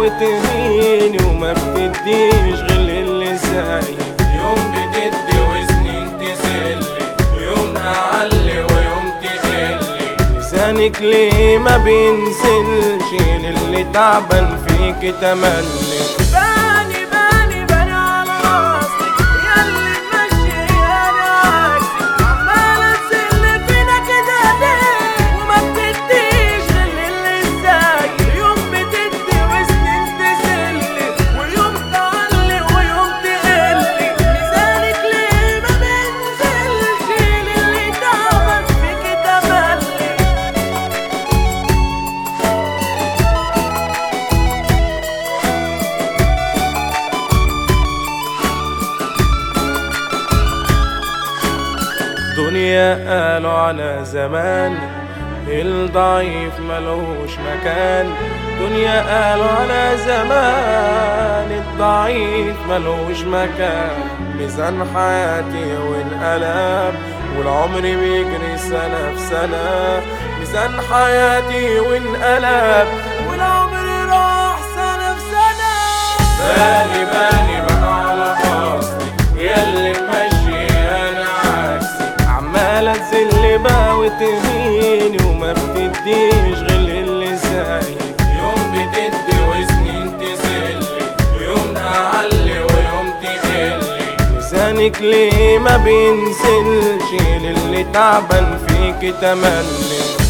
وتهيني وما بتديش غير اللي زيك يوم بتدي وسنين تسلي ويوم أعلي ويوم تقلي لسانك ليه ما بينزلش للي تعبان فيك تملي باني باني باني على راسك ياللي ماشي انا عكسك عمالة تسل فينا كده ليه وما بتديش غير اللي زيك يوم بتدي وسنين تسلي ويوم تعلي ويوم تقلي ميزانك ليه ما بينزلش للي تعبان فيك تملي دنيا قالوا على زمان الضعيف ملوش مكان دنيا قالوا على زمان الضعيف ملوش مكان ميزان حياتي وانقلب والعمر بيجري سنة في سنة ميزان حياتي وانقلب والعمر راح سنة في سنة بالي بالي بقى على قصدي ياللي ماشي أنا عكسي عمالة تزل بقى وتهيني وما بتديش غير اللي زيك يوم بتدي وسنين تسلي ويوم أعلي ويوم تقلي لسانك ليه ما بينزلش للي تعبان فيك تملي